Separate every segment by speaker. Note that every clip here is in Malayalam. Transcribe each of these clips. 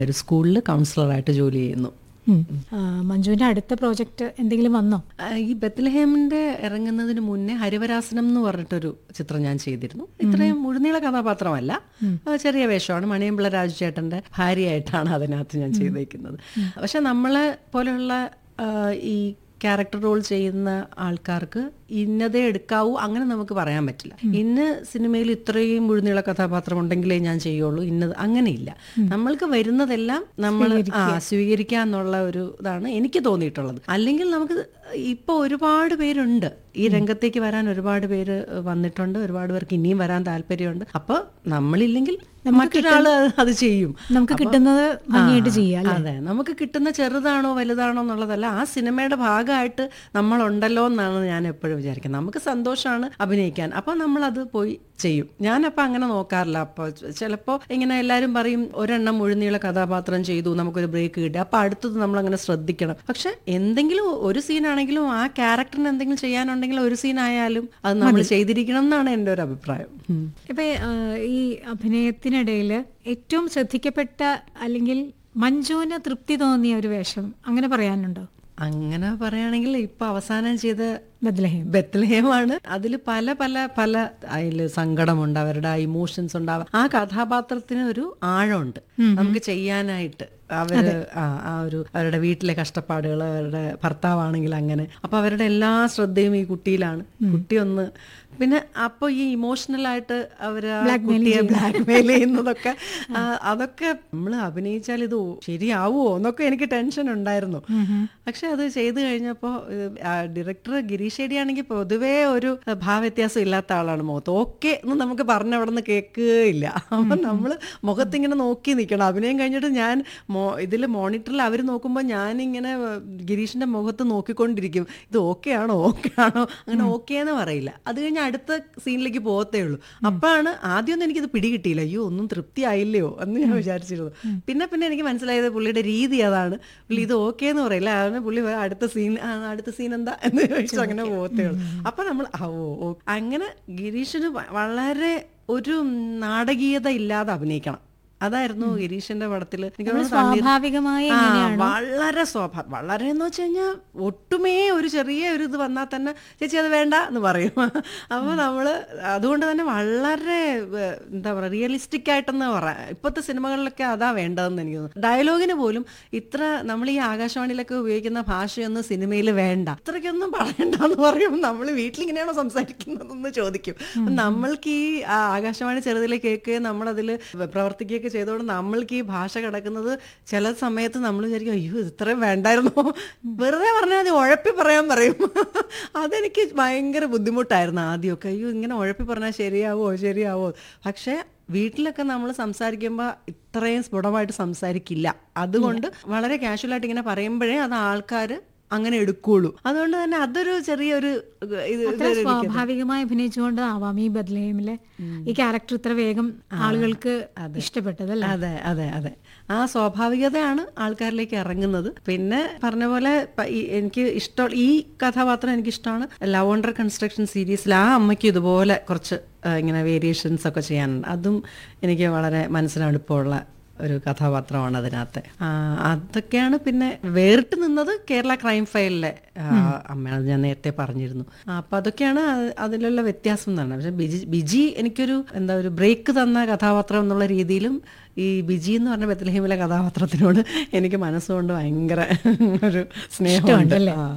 Speaker 1: ഒരു സ്കൂളിൽ കൗൺസിലറായിട്ട് ജോലി ചെയ്യുന്നു
Speaker 2: ഉം. ആ, മഞ്ജുവിന്റെ അടുത്ത പ്രോജക്റ്റ് എന്തെങ്കിലും വന്നോ
Speaker 1: ആ, ഈ ബത്ലഹേമിന്റെ ഇറങ്ങുന്നതിന് മുന്നേ ഹരിവരാസനം എന്ന് പറഞ്ഞിട്ടൊരു ചിത്രം ഞാൻ ചെയ്തിരുന്നു ഇത്രയും മുഴുനീള കഥാപാത്രമല്ല ആ, ചെറിയ വേഷമാണ് മണിയമ്പിള്ള രാജു ചേട്ടന്റെ ഭാര്യയായിട്ടാണ് അതിനകത്ത് ഞാൻ ചെയ്തേക്കുന്നത് പക്ഷെ നമ്മളെ പോലെയുള്ള ആ, ഈ ക്യാരക്ടർ റോൾ ചെയ്യുന്ന ആൾക്കാർക്ക് ഇന്നതേ എടുക്കാവൂ അങ്ങനെ നമുക്ക് പറയാൻ പറ്റില്ല ഇന്ന് സിനിമയിൽ ഇത്രയും മുഴുനീള കഥാപാത്രം ഉണ്ടെങ്കിലേ ഞാൻ ചെയ്യുള്ളൂ ഇന്നത് അങ്ങനെയില്ല നമ്മൾക്ക് വരുന്നതെല്ലാം നമ്മൾ ആ സ്വീകരിക്കുക ഒരു ഇതാണ് എനിക്ക് തോന്നിയിട്ടുള്ളത് അല്ലെങ്കിൽ നമുക്ക് ഇപ്പൊ ഒരുപാട് പേരുണ്ട് ഈ രംഗത്തേക്ക് വരാൻ ഒരുപാട് പേര് വന്നിട്ടുണ്ട് ഒരുപാട് പേർക്ക് ഇനിയും വരാൻ താല്പര്യമുണ്ട് അപ്പൊ നമ്മളില്ലെങ്കിൽ മറ്റൊരാള് അത് ചെയ്യും
Speaker 2: നമുക്ക്
Speaker 1: അപ്പൊ-
Speaker 2: കിട്ടുന്നത് ഭംഗിയായിട്ട്
Speaker 1: ആ,
Speaker 2: ചെയ്യാം അല്ലേ?
Speaker 1: അതെ നമുക്ക് കിട്ടുന്ന ചെറുതാണോ വലുതാണോ എന്നുള്ളതല്ല ആ സിനിമയുടെ ഭാഗമായിട്ട് നമ്മളുണ്ടല്ലോ എന്നാണ് ഞാൻ എപ്പോഴും വിചാരിക്കുന്നത് നമുക്ക് സന്തോഷമാണ് അഭിനയിക്കാൻ അപ്പോൾ നമ്മളത് പോയി ചെയ്യും ഞാനപ്പോൾ അങ്ങനെ നോക്കാറില്ല അപ്പോൾ ചിലപ്പോൾ ഇങ്ങനെ എല്ലാവരും പറയും ഒരെണ്ണം മുഴുനീള കഥാപാത്രം ചെയ്തു നമുക്കൊരു ബ്രേക്ക് കിട്ടി അപ്പോൾ അടുത്തത് നമ്മൾ അങ്ങനെ ശ്രദ്ധിക്കണം പക്ഷെ എന്തെങ്കിലും ഒരു സീനാണെങ്കിലും ആ ക്യാരക്ടറിന് എന്തെങ്കിലും ചെയ്യാനുണ്ടെങ്കിൽ ഒരു സീനായാലും അത് നമ്മൾ ചെയ്തിരിക്കണം എന്നാണ് എൻ്റെ ഒരു അഭിപ്രായം ഉം.
Speaker 2: ഇപ്പൊ ആ, ഈ അഭിനയത്തിനിടയിൽ ഏറ്റവും ശ്രദ്ധിക്കപ്പെട്ട അല്ലെങ്കിൽ മഞ്ജുവിന് തൃപ്തി തോന്നിയ ഒരു വേഷം അങ്ങനെ പറയാനുണ്ടോ
Speaker 1: അങ്ങനെ പറയുകയാണെങ്കിൽ ഇപ്പൊ അവസാനം ചെയ്ത
Speaker 2: ബദ്ലഹേം
Speaker 1: ബത്ലഹേമാണ് അതിൽ പല പല പല അതിൽ സങ്കടമുണ്ട് അവരുടെ ഇമോഷൻസ് ഉണ്ടാവും ആ കഥാപാത്രത്തിന് ഒരു ആഴമുണ്ട് നമുക്ക് ചെയ്യാനായിട്ട് അവര് ആ ആ ഒരു അവരുടെ വീട്ടിലെ കഷ്ടപ്പാടുകൾ അവരുടെ ഭർത്താവാണെങ്കിൽ അങ്ങനെ അപ്പൊ അവരുടെ എല്ലാ ശ്രദ്ധയും ഈ കുട്ടിയിലാണ് കുട്ടി ഒന്ന് പിന്നെ അപ്പൊ ഈ ഇമോഷണൽ ആയിട്ട് അവര് ആ കുട്ടിയെ ബ്ലാക്ക് മെയിൽ ചെയ്യുന്നതൊക്കെ ആ, അതൊക്കെ നമ്മൾ അഭിനയിച്ചാൽ ഇത് ശരിയാവുമോ എന്നൊക്കെ എനിക്ക് ടെൻഷൻ ഉണ്ടായിരുന്നു പക്ഷെ അത് ചെയ്തു കഴിഞ്ഞപ്പോൾ ഡയറക്ടർ ഗിരീഷ് ഷെഡി ആണെങ്കിൽ പൊതുവേ ഒരു ഭാവവ്യത്യാസം ഇല്ലാത്ത ആളാണ് മുഖത്ത് ഓക്കെ എന്ന് നമുക്ക് പറഞ്ഞ അവിടെ നിന്ന് കേൾക്കുകയില്ല അപ്പം നമ്മൾ മുഖത്തിങ്ങനെ നോക്കി നിൽക്കണം അഭിനയം കഴിഞ്ഞിട്ട് ഞാൻ മോ ഇതിൽ മോണിറ്ററിൽ അവർ നോക്കുമ്പോൾ ഞാനിങ്ങനെ ഗിരീഷിന്റെ മുഖത്ത് നോക്കിക്കൊണ്ടിരിക്കും ഇത് ഓക്കെ ആണോ ഓക്കെ ആണോ അങ്ങനെ ഓക്കെ എന്ന് പറയില്ല അത് കഴിഞ്ഞ് അടുത്ത സീനിലേക്ക് പോകത്തേ ഉള്ളൂ അപ്പോഴാണ് ആദ്യമൊന്നും എനിക്കിത് പിടികിട്ടിയില്ല അയ്യോ ഒന്നും തൃപ്തിയായില്ലയോ എന്ന് ഞാൻ വിചാരിച്ചിരുന്നു പിന്നെ പിന്നെ എനിക്ക് മനസ്സിലായത് പുള്ളിയുടെ രീതി അതാണ് പുള്ളി ഇത് ഓക്കെ എന്ന് പറയില്ല അതാണ് പുള്ളി വേറെ അടുത്ത സീൻ അടുത്ത സീൻ എന്താ എന്ന് ചോദിച്ചു അങ്ങനെ പോകത്തേ ഉള്ളൂ അപ്പൊ നമ്മൾ ആ, ഓ ഓ അങ്ങനെ ഗിരീഷിന് വ- വളരെ ഒരു നാടകീയത ഇല്ലാതെ അഭിനയിക്കണം അതായിരുന്നു ഗിരീഷിന്റെ പടത്തിൽ എനിക്ക് തോന്നുന്നു തണ്ണീർ-
Speaker 2: സ്വാഭാവികമായി
Speaker 1: ആ,
Speaker 2: എങ്ങനെയാണ്
Speaker 1: വളരെ സ്വാഭാവം വളരെ എന്ന് വെച്ച് കഴിഞ്ഞാൽ ഒട്ടുമേ ഒരു ചെറിയ ഒരു ഇത് വന്നാൽ തന്നെ ചേച്ചി അത് വേണ്ട എന്ന് പറയും അപ്പോൾ നമ്മൾ അതുകൊണ്ട് തന്നെ വളരെ ഏഹ്, എന്താ പറയുക റിയലിസ്റ്റിക് ആയിട്ടെന്ന് പറയാം ഇപ്പോഴത്തെ സിനിമകളിലൊക്കെ അതാ വേണ്ടതെന്ന് എനിക്ക് തോന്നുന്നു ഡയലോഗിന് പോലും ഇത്ര നമ്മൾ ഈ ആകാശവാണിയിലൊക്കെ ഉപയോഗിക്കുന്ന ഭാഷയൊന്നും സിനിമയിൽ വേണ്ട ഇത്രയ്ക്കൊന്നും പറയണ്ടെന്ന് പറയും നമ്മൾ വീട്ടിലിങ്ങനെയാണോ സംസാരിക്കുന്നതെന്ന് ചോദിക്കും അപ്പം നമ്മൾക്ക് ഈ ആ, ആകാശവാണി ചെറുതിലെ കേൾക്കുകയും നമ്മളതിൽ പ്രവർത്തിക്കുകയൊക്കെ ചെയ്തോണ്ട് നമ്മൾക്ക് ഈ ഭാഷ കിടക്കുന്നത് ചില സമയത്ത് നമ്മൾ വിചാരിക്കും അയ്യോ ഇത് ഇത്രയും വേണ്ടായിരുന്നോ വെറുതെ പറഞ്ഞാൽ മതി ഉഴപ്പി പറയാൻ പറയും അതെനിക്ക് ഭയങ്കര ബുദ്ധിമുട്ടായിരുന്നു ആദ്യമൊക്കെ അയ്യോ ഇങ്ങനെ ഉഴപ്പി പറഞ്ഞാൽ ശരിയാവോ ശരിയാവോ പക്ഷേ വീട്ടിലൊക്കെ നമ്മൾ സംസാരിക്കുമ്പോൾ ഇത്രയും സ്ഫുടമായിട്ട് സംസാരിക്കില്ല അതുകൊണ്ട് വളരെ കാഷ്വലായിട്ട് ഇങ്ങനെ പറയുമ്പോഴേ അത് ആൾക്കാർ അങ്ങനെ എടുക്കുള്ളൂ അതുകൊണ്ട് തന്നെ അതൊരു ചെറിയൊരു ഇത്
Speaker 2: അത്ര സ്വാഭാവികമായി അഭിനയിച്ചുകൊണ്ട് ആവാം ഈ ബദ്ലഹേമിലെ ഈ ക്യാരക്ടർ ഇത്ര വേഗം ആളുകൾക്ക് ഇഷ്ടപ്പെട്ടതല്ലേ
Speaker 1: അതെ അതെ അതെ ആ സ്വാഭാവികതയാണ് ആൾക്കാരിലേക്ക് ഇറങ്ങുന്നത് പിന്നെ പറഞ്ഞ പോലെ പ- ഈ- എനിക്ക് ഇഷ്ടം ഈ കഥാപാത്രം എനിക്ക് ഇഷ്ടമാണ് ലവ് അണ്ടർ കൺസ്ട്രക്ഷൻ സീരീസിൽ ആ അമ്മയ്ക്ക് ഇതുപോലെ കുറച്ച് ആ, ഇങ്ങനെ വേരിയേഷൻസ് ഒക്കെ ചെയ്യാനുണ്ട് അതും എനിക്ക് വളരെ മനസ്സിനടുപ്പമുള്ള ഒരു കഥാപാത്രമാണ് അതിനകത്ത് ആ, അതൊക്കെയാണ് പിന്നെ വേറിട്ട് നിന്നത് കേരള ക്രൈം ഫയലിലെ ആ, അമ്മയാണ് ഞാൻ നേരത്തെ പറഞ്ഞിരുന്നു ആ, അപ്പൊ അതൊക്കെയാണ് അത് അതിലുള്ള വ്യത്യാസം എന്ന് പറഞ്ഞത് പക്ഷെ ബിജി ബിജി എനിക്കൊരു എന്താ ഒരു ബ്രേക്ക് തന്ന കഥാപാത്രം എന്നുള്ള രീതിയിലും ഈ ബിജി എന്ന് പറഞ്ഞ ബethlehem-ലെ കഥാപാത്രത്തിനോട് എനിക്ക് മനസ്സുകൊണ്ട് ഭയങ്കര ഒരു സ്നേഹമുണ്ട്
Speaker 2: ഇഷ്ടമുണ്ടല്ലേ?
Speaker 1: ആ.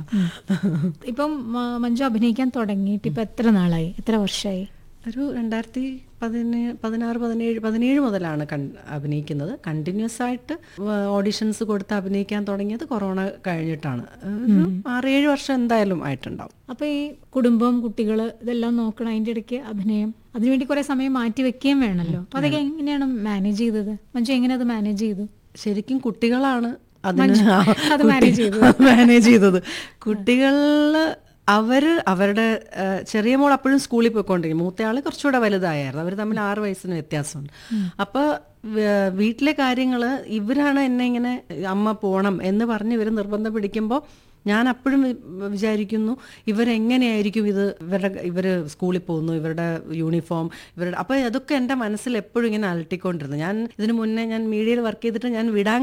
Speaker 2: ഇപ്പം മ- മഞ്ജു അഭിനയിക്കാൻ തുടങ്ങിയിട്ട് ഇപ്പൊ എത്ര നാളായി എത്ര വർഷമായി
Speaker 1: ഒരു രണ്ടായിരത്തി പതിനേഴ് പതിനാറ് പതിനേഴ് പതിനേഴ് മുതലാണ് കൺ അഭിനയിക്കുന്നത് കണ്ടിന്യൂസ് ആയിട്ട് ഓഡിഷൻസ് കൊടുത്ത് അഭിനയിക്കാൻ തുടങ്ങിയത് കൊറോണ കഴിഞ്ഞിട്ടാണ് ഒരു ആറേഴ് വർഷം എന്തായാലും ആയിട്ടുണ്ടാവും
Speaker 2: അപ്പൊ ഈ കുടുംബം കുട്ടികള് ഇതെല്ലാം നോക്കണം അതിന്റെ ഇടയ്ക്ക് അഭിനയം അതിനുവേണ്ടി കുറെ സമയം മാറ്റി വെക്കുകയും വേണമല്ലോ അപ്പൊ അതൊക്കെ എങ്ങനെയാണ് മാനേജ് ചെയ്തത് മഞ്ജു എങ്ങനെ അത് മാനേജ് ചെയ്തു
Speaker 1: ശരിക്കും കുട്ടികളാണ് അതിന്
Speaker 2: മഞ്ജു, അത് manage ചെയ്തത്.
Speaker 1: മാനേജ് ചെയ്തത് കുട്ടികളില് അവര് അവരുടെ ആ, ചെറിയ മോൾ അപ്പോഴും സ്കൂളിൽ പോയിക്കൊണ്ടിരിക്കും മൂത്തയാള് കുറച്ചുകൂടെ വലുതായിരുന്നു അവർ തമ്മിൽ ആറ് വയസ്സിന് വ്യത്യാസമുണ്ട് അപ്പൊ വ- വീട്ടിലെ കാര്യങ്ങള് ഇവരാണ് എന്നെ ഇങ്ങനെ അമ്മ പോണം എന്ന് പറഞ്ഞ് ഇവർ നിർബന്ധം പിടിക്കുമ്പോൾ ഞാൻ അപ്പോഴും വി- വിചാരിക്കുന്നു ഇവരെങ്ങനെയായിരിക്കും ഇത് ഇവരുടെ ഇവർ സ്കൂളിൽ പോകുന്നു ഇവരുടെ യൂണിഫോം ഇവരുടെ അപ്പോൾ അതൊക്കെ എൻ്റെ മനസ്സിൽ എപ്പോഴും ഇങ്ങനെ അലട്ടിക്കൊണ്ടിരുന്നു ഞാൻ ഇതിനു മുന്നേ ഞാൻ മീഡിയയിൽ വർക്ക് ചെയ്തിട്ട് ഞാൻ വിടാൻ